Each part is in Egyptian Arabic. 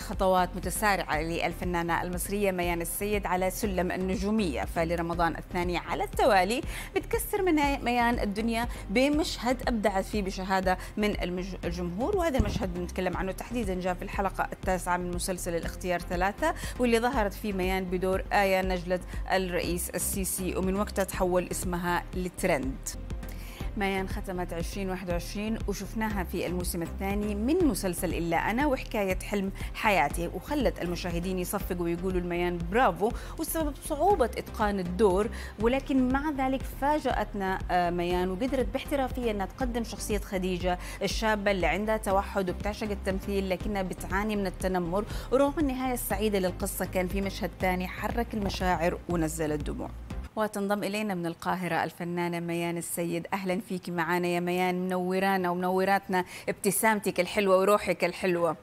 خطوات متسارعة للفنانة المصرية ميان السيد على سلم النجومية فلرمضان الثاني على التوالي بتكسر من ميان الدنيا بمشهد أبدعت فيه بشهادة من الجمهور وهذا المشهد بنتكلم عنه تحديدا جاء في الحلقة التاسعة من مسلسل الاختيار ثلاثة واللي ظهرت فيه ميان بدور آية نجلة الرئيس السيسي ومن وقتها تحول اسمها لترند ميان ختمت 2021 وشفناها في الموسم الثاني من مسلسل إلا أنا وحكاية حلم حياتي وخلت المشاهدين يصفقوا ويقولوا الميان برافو والسبب صعوبة إتقان الدور ولكن مع ذلك فاجأتنا آه، ميان وقدرت باحترافية أنها تقدم شخصية خديجة الشابة اللي عندها توحد وبتعشق التمثيل لكنها بتعاني من التنمر ورغم النهاية السعيدة للقصة كان في مشهد ثاني حرك المشاعر ونزل الدموع وتنضم إلينا من القاهرة الفنانة ميان السيد أهلا فيك معنا يا ميان منورانا ومنوراتنا ابتسامتك الحلوة وروحك الحلوة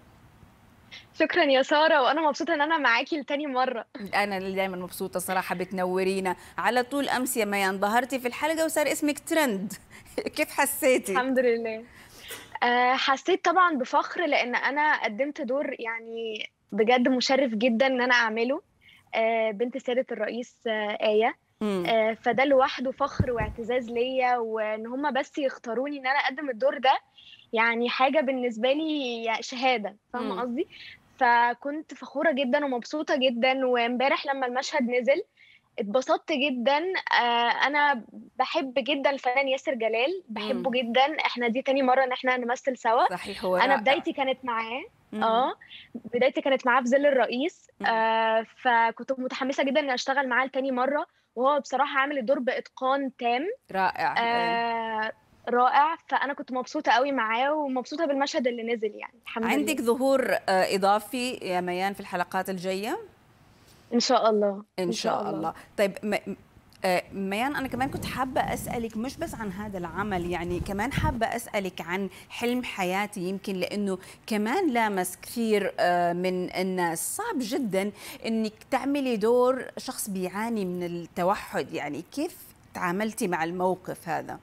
شكرا يا ساره وانا مبسوطه ان انا معاكي لتاني مره انا اللي دايما مبسوطه صراحه بتنورينا على طول امس يا ميان ظهرتي في الحلقه وصار اسمك ترند كيف حسيتي الحمد لله أه حسيت طبعا بفخر لان انا قدمت دور يعني بجد مشرف جدا ان انا اعمله أه بنت سياده الرئيس أه ايه آه فده لوحده فخر واعتزاز ليا وان هم بس يختاروني ان انا اقدم الدور ده يعني حاجه بالنسبه لي شهاده فاهمه قصدي فكنت فخوره جدا ومبسوطه جدا وامبارح لما المشهد نزل اتبسطت جدا آه انا بحب جدا الفنان ياسر جلال بحبه مم. جدا احنا دي تاني مره ان احنا نمثل سوا صحيح هو انا بدايتي كانت معاه اه بدايتي كانت معاه في ظل الرئيس آه فكنت متحمسه جدا اني اشتغل معاه لتاني مره وهو بصراحه عامل الدور باتقان تام رائع آه رائع فانا كنت مبسوطه قوي معاه ومبسوطه بالمشهد اللي نزل يعني الحمد عندك لله. ظهور آه اضافي يا ميان في الحلقات الجايه ان شاء الله ان, إن شاء, شاء الله. الله طيب آه، ميان أنا كمان كنت حابة أسألك مش بس عن هذا العمل يعني كمان حابة أسألك عن حلم حياتي يمكن لأنه كمان لامس كثير آه، من الناس صعب جدا أنك تعملي دور شخص بيعاني من التوحد يعني كيف تعاملتي مع الموقف هذا؟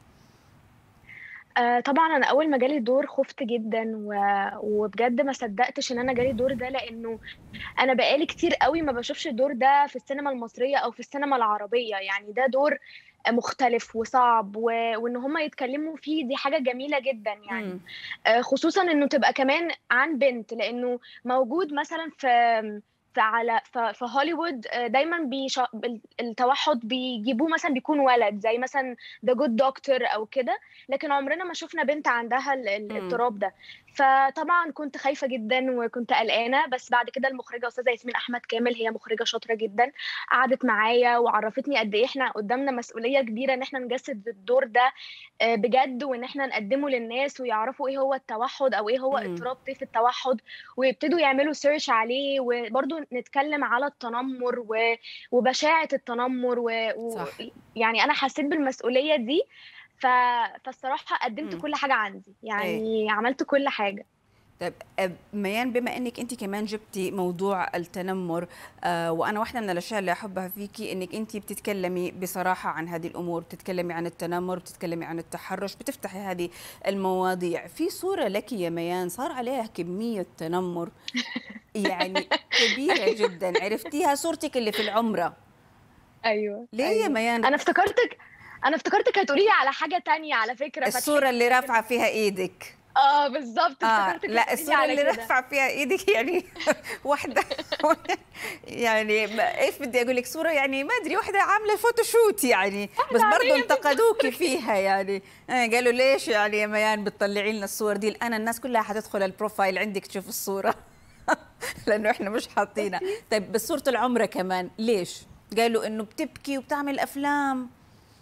آه طبعا انا اول ما جالي الدور خفت جدا و... وبجد ما صدقتش ان انا جالي الدور ده لانه انا بقالي كتير قوي ما بشوفش الدور ده في السينما المصريه او في السينما العربيه يعني ده دور مختلف وصعب و... وان هم يتكلموا فيه دي حاجه جميله جدا يعني آه خصوصا انه تبقى كمان عن بنت لانه موجود مثلا في فعلى في هوليوود دايما بيش... التوحد بيجيبوه مثلا بيكون ولد زي مثلا ذا جود دكتور او كده لكن عمرنا ما شفنا بنت عندها الاضطراب ده فطبعا كنت خايفه جدا وكنت قلقانه بس بعد كده المخرجه استاذه ياسمين احمد كامل هي مخرجه شاطره جدا قعدت معايا وعرفتني قد ايه احنا قدامنا مسؤوليه كبيره ان احنا نجسد الدور ده بجد وان احنا نقدمه للناس ويعرفوا ايه هو التوحد او ايه هو اضطراب طيف التوحد ويبتدوا يعملوا سيرش عليه وبرده نتكلم على التنمر وبشاعه التنمر و... و... يعني انا حسيت بالمسؤوليه دي ف... فالصراحه قدمت م. كل حاجه عندي يعني أي. عملت كل حاجه طيب ميان بما انك انت كمان جبتي موضوع التنمر آه وانا واحده من الاشياء اللي احبها فيكي انك انت بتتكلمي بصراحه عن هذه الامور بتتكلمي عن التنمر بتتكلمي عن التحرش بتفتحي هذه المواضيع في صوره لك يا ميان صار عليها كميه تنمر يعني كبيره جدا عرفتيها صورتك اللي في العمره ايوه ليه أيوة. يا ميان انا افتكرتك انا افتكرتك هتقولي لي على حاجه تانية على فكره الصوره اللي رافعه فيها ايدك اه بالظبط آه لا الصوره اللي رافعه فيها ايدك يعني واحده يعني ايش بدي اقول لك صوره يعني ما ادري واحده عامله فوتوشوت يعني بس برضه انتقدوك فيها يعني آه قالوا ليش يعني يا ميان بتطلعي لنا الصور دي انا الناس كلها حتدخل البروفايل عندك تشوف الصوره لانه احنا مش حاطينها طيب بس صوره العمره كمان ليش قالوا انه بتبكي وبتعمل افلام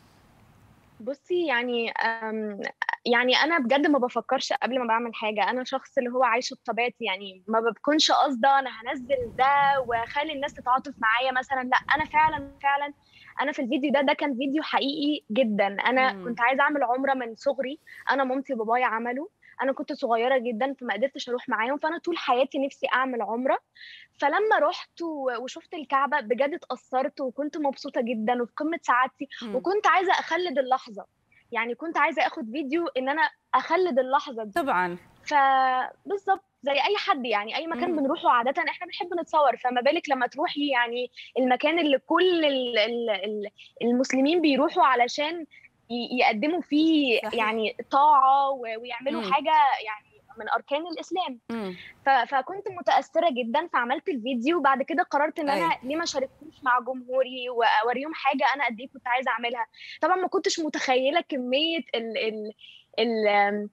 بصي يعني يعني انا بجد ما بفكرش قبل ما بعمل حاجه انا شخص اللي هو عايشه بطبيعتي يعني ما بكونش قاصده انا هنزل ده واخلي الناس تتعاطف معايا مثلا لا انا فعلا فعلا انا في الفيديو ده ده كان فيديو حقيقي جدا انا مم. كنت عايزه اعمل عمره من صغري انا مامتي وبابايا عملوا انا كنت صغيره جدا فما قدرتش اروح معاهم فانا طول حياتي نفسي اعمل عمره فلما رحت وشفت الكعبه بجد اتاثرت وكنت مبسوطه جدا وفي قمه سعادتي وكنت عايزه اخلد اللحظه يعني كنت عايزه اخد فيديو ان انا اخلد اللحظه دي طبعا فبالظبط زي اي حد يعني اي مكان مم. بنروحه عاده احنا بنحب نتصور فما بالك لما تروحي يعني المكان اللي كل ال- ال- ال- المسلمين بيروحوا علشان ي- يقدموا فيه صحيح. يعني طاعه و- ويعملوا مم. حاجه يعني من اركان الاسلام مم. ف- فكنت متاثره جدا فعملت الفيديو وبعد كده قررت ان انا أيوة. ليه ما شاركتوش مع جمهوري واوريهم حاجه انا قد ايه كنت عايزه اعملها طبعا ما كنتش متخيله كميه ال ال ال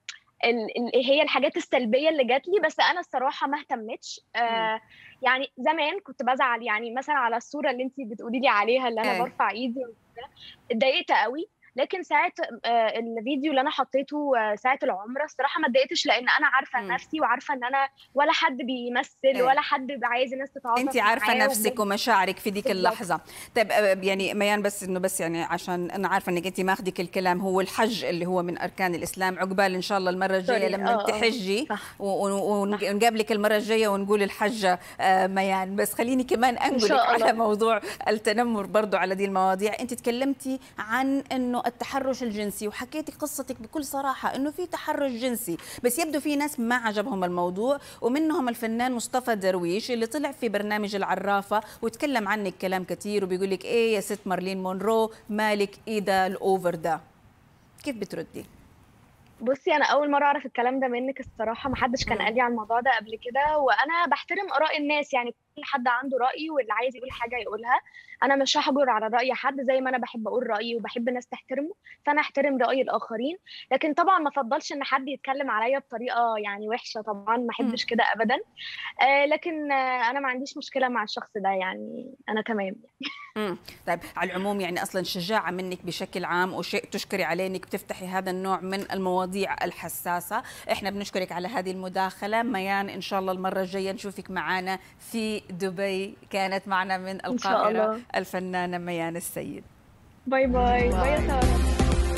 ال ال هي الحاجات السلبيه اللي جات لي بس انا الصراحه ما اهتمتش آه يعني زمان كنت بزعل يعني مثلا على الصوره اللي انت بتقولي لي عليها اللي انا أيوة. برفع ايدي وكده اتضايقت قوي لكن ساعه آه، الفيديو اللي انا حطيته آه، ساعه العمره الصراحه ما اتضايقتش لان انا عارفه مم. نفسي وعارفه ان انا ولا حد بيمثل إيه. ولا حد عايز الناس تتعاطف انت عارفه معاه نفسك وبجد- ومشاعرك في ديك بالظبط. اللحظه طيب آه، يعني ميان بس انه بس يعني عشان انا عارفه انك انت ماخذك الكلام هو الحج اللي هو من اركان الاسلام عقبال ان شاء الله المره الجايه سوري. لما آه، آه. تحجي صح. و- و- ونقابلك المره الجايه ونقول الحجه آه، ميان بس خليني كمان انقلك شاء على الله. موضوع التنمر برضو على دي المواضيع انت تكلمتي عن انه التحرش الجنسي وحكيتي قصتك بكل صراحه انه في تحرش جنسي بس يبدو في ناس ما عجبهم الموضوع ومنهم الفنان مصطفى درويش اللي طلع في برنامج العرافه وتكلم عنك كلام كثير وبيقول لك ايه يا ست مارلين مونرو مالك ايه ده الاوفر ده كيف بتردي بصي انا اول مره اعرف الكلام ده منك الصراحه ما حدش كان مم. قال لي على الموضوع ده قبل كده وانا بحترم اراء الناس يعني كل حد عنده راي واللي عايز يقول حاجه يقولها انا مش هحجر على راي حد زي ما انا بحب اقول رايي وبحب الناس تحترمه فانا احترم راي الاخرين لكن طبعا ما افضلش ان حد يتكلم عليا بطريقه يعني وحشه طبعا ما احبش كده ابدا آه لكن آه انا ما عنديش مشكله مع الشخص ده يعني انا تمام امم طيب على العموم يعني اصلا شجاعه منك بشكل عام وشيء تشكري عليه انك بتفتحي هذا النوع من المواضيع الحساسه احنا بنشكرك على هذه المداخله ميان ان شاء الله المره الجايه نشوفك معنا في دبي كانت معنا من إن شاء القاهره الله. الفنانه ميان السيد باي باي باي يا ساره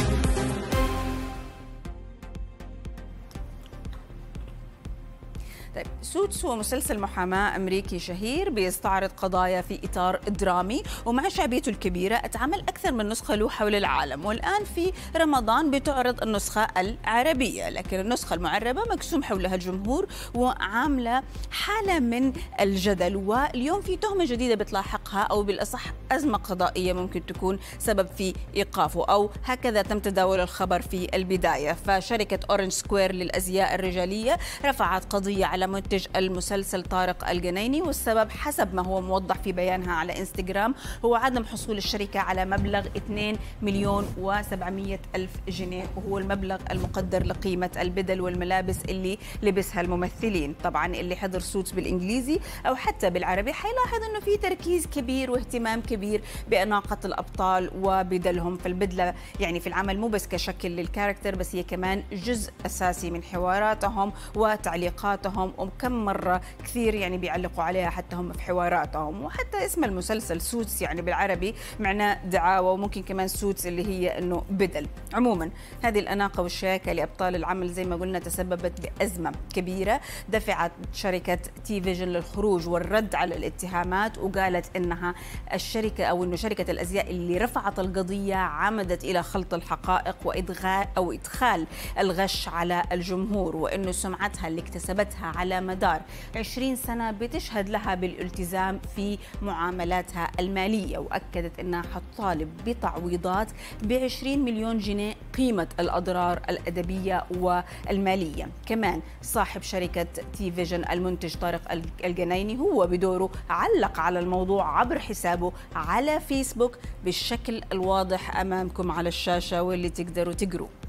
طيب سوتس هو مسلسل محاماة أمريكي شهير بيستعرض قضايا في إطار درامي ومع شعبيته الكبيرة اتعمل أكثر من نسخة له حول العالم والآن في رمضان بتعرض النسخة العربية لكن النسخة المعربة مقسوم حولها الجمهور وعاملة حالة من الجدل واليوم في تهمة جديدة بتلاحقها أو بالأصح أزمة قضائية ممكن تكون سبب في إيقافه أو هكذا تم تداول الخبر في البداية فشركة أورنج سكوير للأزياء الرجالية رفعت قضية على منتج المسلسل طارق الجنيني والسبب حسب ما هو موضح في بيانها على انستغرام هو عدم حصول الشركة على مبلغ 2 مليون و700 ألف جنيه وهو المبلغ المقدر لقيمة البدل والملابس اللي لبسها الممثلين طبعا اللي حضر سوتس بالإنجليزي أو حتى بالعربي حيلاحظ أنه في تركيز كبير واهتمام كبير بأناقة الأبطال وبدلهم فالبدلة يعني في العمل مو بس كشكل للكاركتر بس هي كمان جزء أساسي من حواراتهم وتعليقاتهم وكم مرة كثير يعني بيعلقوا عليها حتى هم في حواراتهم وحتى اسم المسلسل سوتس يعني بالعربي معناه دعاوى وممكن كمان سوتس اللي هي انه بدل عموما هذه الاناقه والشياكه لابطال العمل زي ما قلنا تسببت بازمه كبيره دفعت شركه تي فيجن للخروج والرد على الاتهامات وقالت انها الشركه او انه شركه الازياء اللي رفعت القضيه عمدت الى خلط الحقائق وادغاء او ادخال الغش على الجمهور وانه سمعتها اللي اكتسبتها على مدار 20 سنه بتشهد لها بالالتزام في معاملاتها الماليه واكدت انها حتطالب بتعويضات ب 20 مليون جنيه قيمه الاضرار الادبيه والماليه كمان صاحب شركه تي فيجن المنتج طارق الجنايني هو بدوره علق على الموضوع عبر حسابه على فيسبوك بالشكل الواضح امامكم على الشاشه واللي تقدروا تقروا